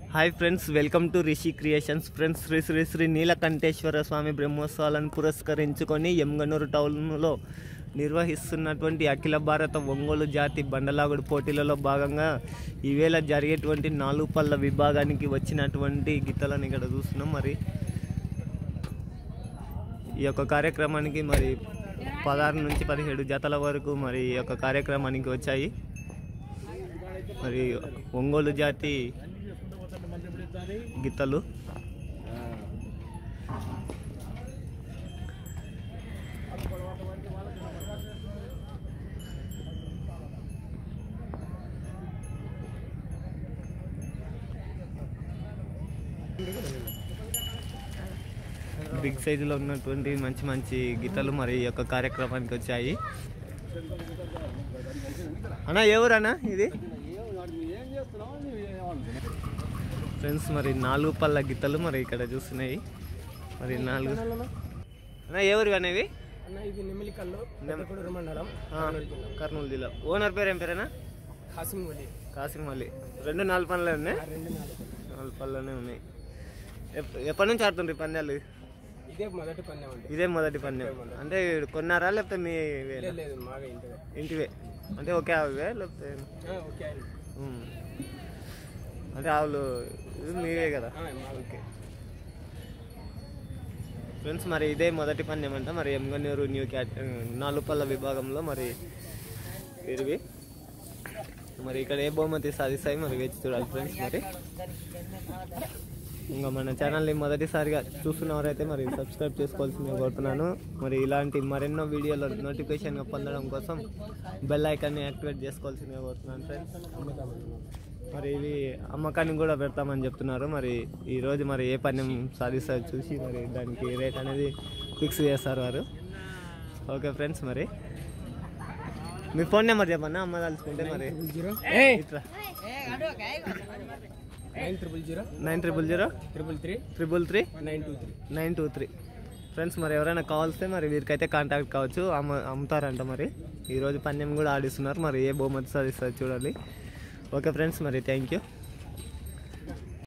Hi friends welcome to Rishi creations friends Sri Sri Sri Neelakanteswara Swamy బ్రహ్మోత్సవాలను పురస్కరించుకొని ఎమ్గనూరు టౌన్లో నిర్వహిస్తున్నటువంటి అఖిల భారత ఒంగోలు జాతి బండలాగుడు పోటీలలో భాగంగా ఈవేళ జరిగేటువంటి నాలుగు పళ్ళ విభాగానికి వచ్చినటువంటి గీతలను ఇక్కడ చూస్తున్నాం మరి ఈ యొక్క కార్యక్రమానికి మరి పదహారు నుంచి పదిహేడు జతల వరకు మరి ఈ యొక్క కార్యక్రమానికి వచ్చాయి మరి ఒంగోలు జాతి గిత్తలు బిగ్ సైజులో ఉన్నటువంటి మంచి మంచి గీతలు మరి ఈ యొక్క కార్యక్రమానికి వచ్చాయి అన్నా ఎవరన్నా ఇది ఫ్రెండ్స్ మరి నాలుగు పళ్ళ గిత్తలు మరి ఇక్కడ చూస్తున్నాయి మరి నాలుగు అన్నా ఎవరు అనేవి అన్న ఇది నెమిలికల్లు పెద్దకొడూరు మండలం ఆ, కర్నూలు జిల్లా ఓనర్ పేరు ఏం పేరేనా హాసింగ్ వలి కాసిం అలీ రెండు నాలుగు పనులే ఉన్నాయి ఆ రెండు నాలుగు నాలుగు పళ్ళనే ఉన్నాయి ఎప్ప- ఎప్పటి నుంచి ఆడుతుండ్రు ఈ పందాలు ఇదే మొదటి పందెం అండి ఇదే మొదటి పందెం అంటే కొన్నారా లేకపోతే మీ లేదు లేదు మాగా ఇంటిదే ఇంటివే అంటే ఒకే ఆవువే లేకపోతే ఆ, ఓకే అండి ఉమ్. అంటే ఆవులు ఇది మీవే కదా ఆ, మాగా ఓకే ఫ్రెండ్స్ మరి ఇదే మొదటి పందెం అంట మరి ఎమ్గన్నూరు న్యూ క్యాట్ నాలుగు పళ్ళ విభాగంలో మరి ఇరివి మరి ఇక్కడ ఏ బహుమతి సాధిస్తాయి మరి వేచి చూడాలి ఫ్రెండ్స్ మరి ఇంకా మన ఛానల్ని మొదటిసారిగా చూస్తున్నవారైతే మరి సబ్స్క్రైబ్ చేసుకోవాల్సిందిగా కోరుతున్నాను మరి ఇలాంటి మరెన్నో వీడియోలు నోటిఫికేషన్గా పొందడం కోసం బెల్ ఐకాన్ని యాక్టివేట్ చేసుకోవాల్సిందిగా కోరుతున్నాను ఫ్రెండ్స్ మరి ఇవి అమ్మకానికి కూడా పెడతామని చెప్తున్నారు మరి ఈ రోజు మరి ఏ పని సాధిస్తారో చూసి మరి దానికి రేట్ అనేది ఫిక్స్ చేస్తారు వారు ఓకే ఫ్రెండ్స్ మరి మీ ఫోన్ నెంబర్ చెప్పన్నా అమ్మ తలుచుకుంటే మరి జీరో ఇట్లా nine triple zero nine triple zero triple three triple three nine two three nine two three friends మరి ఎవరైనా కావాల్స్తే మరి వీరికైతే కాంటాక్ట్ కావచ్చు అమ్మ అమ్ముతారంట మరి ఈరోజు పన్నెం కూడా ఆడిస్తున్నారు మరి ఏ బహుమతి సాధిస్తారు చూడాలి ఓకే ఫ్రెండ్స్ మరి థ్యాంక్ యూ